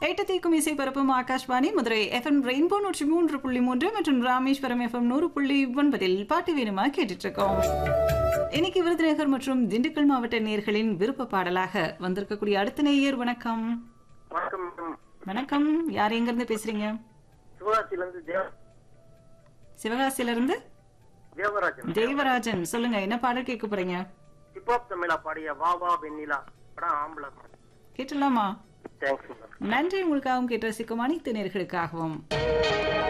எட்டு தீக்கும் இசை பரப்பும் ஆகாஷ்வாணி மதுரை எஃப்எம் ரெயின்போ நூற்றி மூன்று புள்ளி மூன்று மற்றும் ராமேஸ்வரம் எஃப்எம் நூறு புள்ளி ஒன்பதில் பாட்டு வேணுமா கேட்டுட்டு இருக்கோம் இன்னைக்கு விருதுநகர் மற்றும் திண்டுக்கல் மாவட்ட நேர்களின் விருப்ப பாடலாக வந்திருக்கக்கூடிய அடுத்த நேயர் வணக்கம் வணக்கம் மேடம் வணக்கம் யார் எங்க இருந்து பேசுறீங்க சிவகாசியில இருந்து தேவ சிவகாசியில இருந்து தேவராஜன் தேவராஜன் சொல்லுங்க என்ன பாடல் கேட்க போறீங்க ஹிப்ஹாப் தமிழா பாடிய வா வா வெண்ணிலா படம் ஆம்பளை கேட்டுடலாமா தேங்க்ஸ் மேடம் நன்றி உங்களுக்காகவும் கேட்ட சிக்கும் அனைத்து நேர்களுக்காகவும்